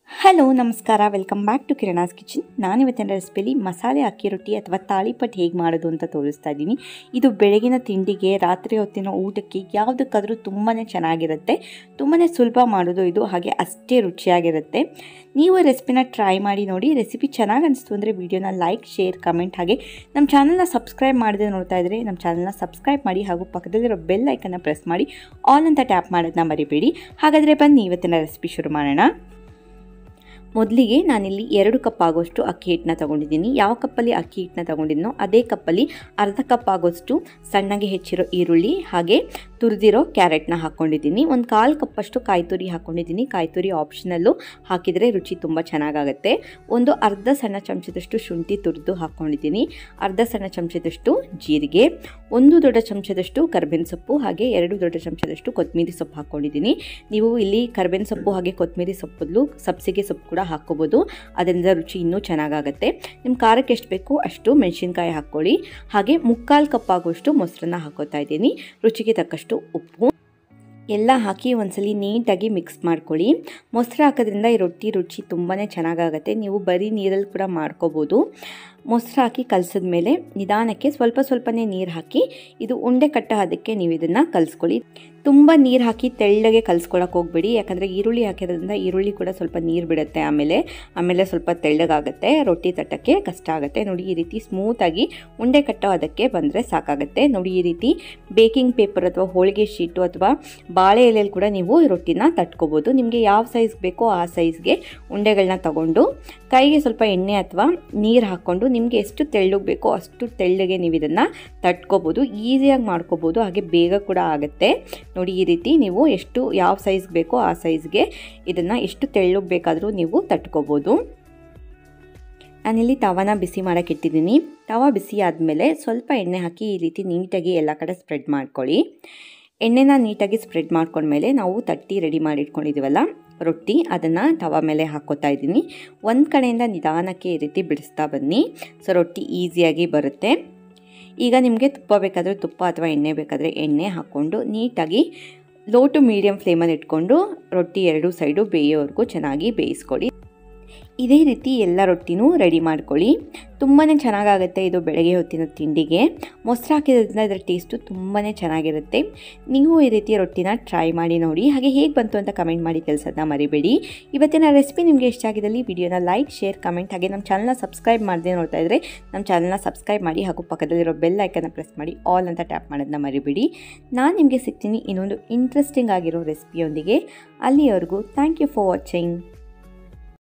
hello ನಮಸ್ಕಾರ welcome back to Kirana's kitchen ನಾನು ಇವತ್ತಿನ ರೆಸಿಪಿಲಿ ಮಸಾಲೆ ಅಕ್ಕಿ ರೊಟ್ಟಿ ಅಥವಾ ತಾಳಿಪಟ್ಟು ಹೇಗೆ ಮಾಡೋದು ಅಂತ ತೋರಿಸ್ತಾ ಇದ್ದೀನಿ ಇದು ಬೆಳಗಿನ ತಿಂಡಿಗೆ ರಾತ್ರಿ ಹೊತ್ತಿನ ಊಟಕ್ಕೆ ಯಾವುದಕ್ಕಾದರೂ ತುಂಬಾ ಚೆನ್ನಾಗಿರುತ್ತೆ ತುಂಬಾ ಸುಲಭ ಮಾಡೋದು ಇದು ಹಾಗೆ ಅಷ್ಟೇ ರುಚಿಯಾಗಿರುತ್ತೆ ನೀವು ರೆಸಿಪಿನ ಟ್ರೈ ಮಾಡಿ ನೋಡಿ ರೆಸಿಪಿ ಚೆನ್ನಾಗಿ ಅನಿಸ್ತು ಅಂದರೆ ವಿಡಿಯೋನ ಲೈಕ್ ಶೇರ್ ಕಮೆಂಟ್ ಹಾಗೆ ನಮ್ಮ ಚಾನಲ್ನ ಸಬ್ಸ್ಕ್ರೈಬ್ ಮಾಡದೆ ನೋಡ್ತಾ ಇದ್ದರೆ ನಮ್ಮ ಚಾನಲ್ನ ಸಬ್ಸ್ಕ್ರೈಬ್ ಮಾಡಿ ಹಾಗೂ ಪಕ್ಕದಲ್ಲಿರೋ ಬೆಲ್ ಐಕನ್ನ ಪ್ರೆಸ್ ಮಾಡಿ ಆಲ್ ಅಂತ ಟ್ಯಾಪ್ ಮಾಡೋದನ್ನ ಮರಿಬೇಡಿ ಹಾಗಾದರೆ ಬನ್ನಿ ಇವತ್ತಿನ ರೆಸಿಪಿ ಶುರು ಮಾಡೋಣ ಮೊದಲಿಗೆ ನಾನಿಲ್ಲಿ ಎರಡು ಕಪ್ ಆಗೋಷ್ಟು ಅಕ್ಕಿ ಹಿಟ್ಟನ್ನ ತೊಗೊಂಡಿದ್ದೀನಿ ಯಾವ ಕಪ್ಪಲ್ಲಿ ಅಕ್ಕಿ ಹಿಟ್ಟನ್ನ ತೊಗೊಂಡಿದ್ನೋ ಅದೇ ಕಪ್ಪಲ್ಲಿ ಅರ್ಧ ಕಪ್ ಆಗೋಷ್ಟು ಸಣ್ಣಗೆ ಹೆಚ್ಚಿರೋ ಈರುಳ್ಳಿ ಹಾಗೆ ತುರಿದಿರೋ ಕ್ಯಾರೆಟ್ನ ಹಾಕ್ಕೊಂಡಿದ್ದೀನಿ ಒಂದು ಕಾಲು ಕಪ್ಪಷ್ಟು ಕಾಯಿ ತುರಿ ಹಾಕ್ಕೊಂಡಿದ್ದೀನಿ ಕಾಯಿ ತುರಿ ಆಪ್ಷನಲ್ಲು ಹಾಕಿದರೆ ರುಚಿ ತುಂಬ ಚೆನ್ನಾಗಾಗುತ್ತೆ ಒಂದು ಅರ್ಧ ಸಣ್ಣ ಚಮಚದಷ್ಟು ಶುಂಠಿ ತುರಿದು ಹಾಕ್ಕೊಂಡಿದ್ದೀನಿ ಅರ್ಧ ಸಣ್ಣ ಚಮಚದಷ್ಟು ಜೀರಿಗೆ ಒಂದು ದೊಡ್ಡ ಚಮಚದಷ್ಟು ಕರ್ಬೇವಿನ ಸೊಪ್ಪು ಹಾಗೆ ಎರಡು ದೊಡ್ಡ ಚಮಚದಷ್ಟು ಕೊತ್ತಂಬರಿ ಸೊಪ್ಪು ಹಾಕ್ಕೊಂಡಿದ್ದೀನಿ ನೀವು ಇಲ್ಲಿ ಕರ್ಬೇವಿನ ಸೊಪ್ಪು ಹಾಗೆ ಕೊತ್ತಂಬರಿ ಸೊಪ್ಪು ಸಬ್ಸಿಗೆ ಸೊಪ್ಪು ಕೂಡ ಹಾಕ್ಕೋಬೋದು ಅದರಿಂದ ರುಚಿ ಇನ್ನೂ ಚೆನ್ನಾಗಾಗುತ್ತೆ ನಿಮ್ಮ ಖಾರಕ್ಕೆ ಎಷ್ಟು ಬೇಕು ಅಷ್ಟು ಮೆಣಸಿನ್ಕಾಯಿ ಹಾಕ್ಕೊಳ್ಳಿ ಹಾಗೆ ಮುಕ್ಕಾಲು ಕಪ್ ಆಗುವಷ್ಟು ಮೊಸರನ್ನ ಹಾಕೋತಾ ಇದ್ದೀನಿ ರುಚಿಗೆ ತಕ್ಕಷ್ಟು ಉಪ್ಪು ಎಲ್ಲ ಹಾಕಿ ಒಂದ್ಸಲಿ ನೀಟಾಗಿ ಮಿಕ್ಸ್ ಮಾಡ್ಕೊಳ್ಳಿ ಮೊಸರು ಹಾಕೋದ್ರಿಂದ ಈ ರೊಟ್ಟಿ ರುಚಿ ತುಂಬಾ ಚೆನ್ನಾಗಾಗುತ್ತೆ ನೀವು ಬರೀ ನೀರಲ್ಲಿ ಕೂಡ ಮಾಡ್ಕೋಬೋದು ಮೊಸರು ಹಾಕಿ ಕಲಸಿದ ಮೇಲೆ ನಿಧಾನಕ್ಕೆ ಸ್ವಲ್ಪ ಸ್ವಲ್ಪನೇ ನೀರು ಹಾಕಿ ಇದು ಉಂಡೆ ಕಟ್ಟ ಅದಕ್ಕೆ ನೀವು ಇದನ್ನು ಕಲಿಸ್ಕೊಳ್ಳಿ ತುಂಬ ನೀರು ಹಾಕಿ ತೆಳ್ಳಗೆ ಕಲಿಸ್ಕೊಳಕ್ಕೆ ಹೋಗ್ಬೇಡಿ ಯಾಕಂದರೆ ಈರುಳ್ಳಿ ಹಾಕಿರೋದ್ರಿಂದ ಈರುಳ್ಳಿ ಕೂಡ ಸ್ವಲ್ಪ ನೀರು ಬಿಡುತ್ತೆ ಆಮೇಲೆ ಆಮೇಲೆ ಸ್ವಲ್ಪ ತೆಳ್ಳಗಾಗುತ್ತೆ ರೊಟ್ಟಿ ತಟ್ಟಕ್ಕೆ ಕಷ್ಟ ಆಗುತ್ತೆ ನೋಡಿ ಈ ರೀತಿ ಸ್ಮೂತಾಗಿ ಉಂಡೆ ಕಟ್ಟೋ ಅದಕ್ಕೆ ಬಂದರೆ ಸಾಕಾಗುತ್ತೆ ನೋಡಿ ಈ ರೀತಿ ಬೇಕಿಂಗ್ ಪೇಪರ್ ಅಥವಾ ಹೋಳಿಗೆ ಶೀಟು ಅಥವಾ ಬಾಳೆ ಎಲೆಯಲ್ಲಿ ಕೂಡ ನೀವು ರೊಟ್ಟಿನ ತಟ್ಕೋಬೋದು ನಿಮಗೆ ಯಾವ ಸೈಜ್ ಬೇಕೋ ಆ ಸೈಜ್ಗೆ ಉಂಡೆಗಳನ್ನ ತಗೊಂಡು ಕೈಗೆ ಸ್ವಲ್ಪ ಎಣ್ಣೆ ಅಥವಾ ನೀರು ಹಾಕ್ಕೊಂಡು ನಿಮಗೆ ಎಷ್ಟು ತೆಳ್ಳಗೆ ಬೇಕೋ ಅಷ್ಟು ತೆಳ್ಳಗೆ ನೀವು ಇದನ್ನು ತಟ್ಕೋಬೋದು ಈಸಿಯಾಗಿ ಮಾಡ್ಕೋಬೋದು ಹಾಗೆ ಬೇಗ ಕೂಡ ಆಗುತ್ತೆ ನೋಡಿ ಈ ರೀತಿ ನೀವು ಎಷ್ಟು ಯಾವ ಸೈಜ್ ಬೇಕೋ ಆ ಸೈಜ್ಗೆ ಇದನ್ನು ಎಷ್ಟು ತೆಳ್ಳಗೆ ಬೇಕಾದರೂ ನೀವು ತಟ್ಕೋಬೋದು ನಾನಿಲ್ಲಿ ತವಾನ ಬಿಸಿ ಮಾಡೋಕ್ಕೆ ಇಟ್ಟಿದ್ದೀನಿ ತವಾ ಬಿಸಿ ಆದಮೇಲೆ ಸ್ವಲ್ಪ ಎಣ್ಣೆ ಹಾಕಿ ಈ ರೀತಿ ನೀಟಾಗಿ ಎಲ್ಲ ಕಡೆ ಸ್ಪ್ರೆಡ್ ಮಾಡ್ಕೊಳ್ಳಿ ಎಣ್ಣೆನ ನೀಟಾಗಿ ಸ್ಪ್ರೆಡ್ ಮಾಡ್ಕೊಂಡ್ಮೇಲೆ ನಾವು ತಟ್ಟಿ ರೆಡಿ ಮಾಡಿ ಇಟ್ಕೊಂಡಿದ್ದೀವಲ್ಲ ರೊಟ್ಟಿ ಅದನ್ನು ತವ ಮೇಲೆ ಹಾಕ್ಕೋತಾ ಇದ್ದೀನಿ ಒಂದು ಕಡೆಯಿಂದ ನಿಧಾನಕ್ಕೆ ಈ ರೀತಿ ಬಿಡಿಸ್ತಾ ಬನ್ನಿ ಸೊ ರೊಟ್ಟಿ ಈಸಿಯಾಗಿ ಬರುತ್ತೆ ಈಗ ನಿಮಗೆ ತುಪ್ಪ ಬೇಕಾದರೆ ತುಪ್ಪ ಅಥವಾ ಎಣ್ಣೆ ಬೇಕಾದರೆ ಎಣ್ಣೆ ಹಾಕ್ಕೊಂಡು ನೀಟಾಗಿ ಲೋ ಟು ಮೀಡಿಯಮ್ ಫ್ಲೇಮಲ್ಲಿ ಇಟ್ಕೊಂಡು ರೊಟ್ಟಿ ಎರಡು ಸೈಡು ಬೇಯೋವರೆಗೂ ಚೆನ್ನಾಗಿ ಬೇಯಿಸ್ಕೊಳ್ಳಿ ಇದೇ ರೀತಿ ಎಲ್ಲ ರೊಟ್ಟಿನೂ ರೆಡಿ ಮಾಡ್ಕೊಳ್ಳಿ ತುಂಬಾ ಚೆನ್ನಾಗಾಗುತ್ತೆ ಇದು ಬೆಳಗ್ಗೆ ಹೊತ್ತಿನ ತಿಂಡಿಗೆ ಮೊಸರು ಹಾಕಿದ್ರಿಂದ ಇದರ ಟೇಸ್ಟು ತುಂಬಾ ಚೆನ್ನಾಗಿರುತ್ತೆ ನೀವು ಈ ರೀತಿ ರೊಟ್ಟಿನ ಟ್ರೈ ಮಾಡಿ ನೋಡಿ ಹಾಗೆ ಹೇಗೆ ಬಂತು ಅಂತ ಕಮೆಂಟ್ ಮಾಡಿ ಕೆಲಸನ ಮರಿಬೇಡಿ ಇವತ್ತಿನ ರೆಸಿಪಿ ನಿಮಗೆ ಇಷ್ಟ ಆಗಿದ್ದಲ್ಲಿ ವಿಡಿಯೋನ ಲೈಕ್ ಶೇರ್ ಕಮೆಂಟ್ ಹಾಗೆ ನಮ್ಮ ಚಾನಲ್ನ ಸಬ್ಸ್ಕ್ರೈಬ್ ಮಾಡದೆ ನೋಡ್ತಾ ಇದ್ದರೆ ನಮ್ಮ ಚಾನಲ್ನ ಸಬ್ಸ್ಕ್ರೈಬ್ ಮಾಡಿ ಹಾಗೂ ಪಕ್ಕದಲ್ಲಿರೋ ಬೆಲ್ ಐಕನ್ನ ಪ್ರೆಸ್ ಮಾಡಿ ಆಲ್ ಅಂತ ಟ್ಯಾಪ್ ಮಾಡೋದನ್ನ ಮರಿಬೇಡಿ ನಾನು ನಿಮಗೆ ಸಿಗ್ತೀನಿ ಇನ್ನೊಂದು ಇಂಟ್ರೆಸ್ಟಿಂಗ್ ಆಗಿರೋ ರೆಸಿಪಿಯೊಂದಿಗೆ ಅಲ್ಲಿಯವರೆಗೂ ಥ್ಯಾಂಕ್ ಯು ಫಾರ್ ವಾಚಿಂಗ್